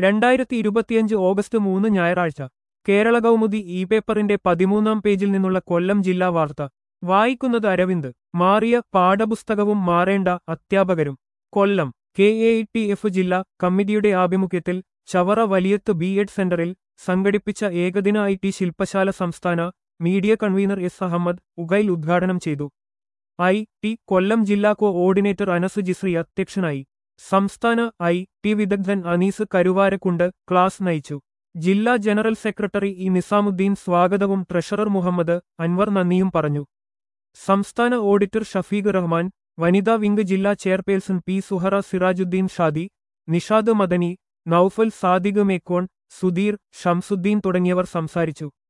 രണ്ടായിരത്തി ഇരുപത്തിയഞ്ച് ഓഗസ്റ്റ് മൂന്ന് ഞായറാഴ്ച കേരള കൗമുദി ഇ പേപ്പറിന്റെ പതിമൂന്നാം പേജിൽ നിന്നുള്ള കൊല്ലം ജില്ലാ വാർത്ത വായിക്കുന്നത് അരവിന്ദ് മാറിയ പാഠപുസ്തകവും മാറേണ്ട അധ്യാപകരും Kollam K A T F ജില്ലാ കമ്മിറ്റിയുടെ ആഭിമുഖ്യത്തിൽ ചവറ വലിയത്ത് ബി എഡ് സെന്ററിൽ സംഘടിപ്പിച്ച ഏകദിന ഐ ടി ശില്പശാല സംസ്ഥാന media convener S Ahammed Ugail ഉദ്ഘാടനം ചെയ്തു ഐ ടി കൊല്ലം ജില്ലാ കോഓർഡിനേറ്റർ അനസ് ജിസ്രി അധ്യക്ഷനായി സംസ്ഥാന ഐ ടി വിദഗ്ധൻ അനീസ് കരുവാരക്കുണ്ട് ക്ലാസ് നയിച്ചു ജില്ലാ ജനറൽ സെക്രട്ടറി ഇ നിസാമുദ്ദീൻ സ്വാഗതവും ട്രഷറർ മുഹമ്മദ് അൻവർ നന്ദിയും പറഞ്ഞു സംസ്ഥാന ഓഡിറ്റർ ഷഫീഖ് റഹ്മാൻ വനിതാ വിംഗ് ജില്ലാ ചെയർപേഴ്സൺ പി സുഹറ സിറാജുദ്ദീൻ ഷാദി നിഷാദ് മദനി നൌഫൽ സാദിഖ് മേക്കോൺ സുധീർ ഷംസുദ്ദീൻ തുടങ്ങിയവർ സംസാരിച്ചു